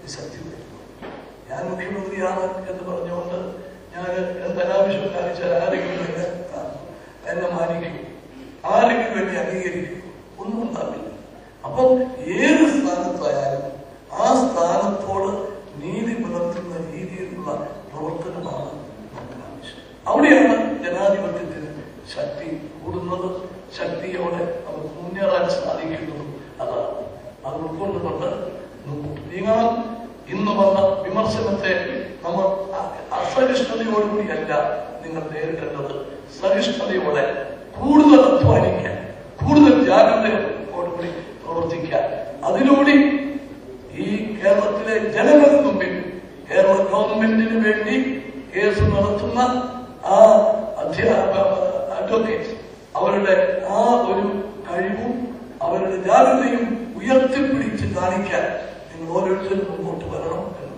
ഒരു ശക്തി വരുന്നു ഞാൻ മുഖ്യമന്ത്രിയാണ് എന്ന് പറഞ്ഞുകൊണ്ട് ഞാൻ എന്തനാവശ്യം കാണിച്ചാൽ ആരെങ്കിലും എന്നെ ആ, എന്നെ മാനിക്കും ആരെങ്കിലും എന്നെ അംഗീകരിക്കും ഒന്നും ഉണ്ടാവില്ല അപ്പം ഏത് സ്ഥാനത്തായാലും ആ സ്ഥാനത്തോട് നീതി പുലർത്തുന്ന രീതിയിലുള്ള പ്രവർത്തനമാണ് നമുക്ക് ആവശ്യം അവിടെയാണ് ജനാധിപത്യത്തിന് ശക്തി കൂടുന്നത് ശക്തിയോടെ നമുക്ക് മുന്നേറാൻ സാധിക്കുന്നതും അതാണ് അത് ഉൾക്കൊണ്ടുകൊണ്ട് മുമ്പോട്ട് നീങ്ങണം ഇന്ന് വന്ന വിമർശനത്തെ നമ്മൾ അ- അസഹിഷ്ണുതയോടുകൂടിയല്ല നിങ്ങൾ നേരിടേണ്ടത് സഹിഷ്ണുതയോടെ കൂടുതൽ അധ്വാനിക്കാൻ കൂടുതൽ ജാഗ്രതയോടുകൂടി പ്രവർത്തിക്കാൻ അതിലൂടെ ഈ കേരളത്തിലെ ജനങ്ങൾക്ക് മുമ്പിൽ കേരള ഗവൺമെന്റിന് വേണ്ടി കേസ് നടത്തുന്ന ആ അധ്യാപക അഡ്വക്കേറ്റ് അവരുടെ ആ ഒരു കഴിവും അവരുടെ ജാഗ്രതയും ഉയർത്തിപ്പിടിച്ച് കാണിക്കാൻ നിങ്ങൾ ഓരോരുത്തരും മുമ്പോട്ട് വരണം എന്ന്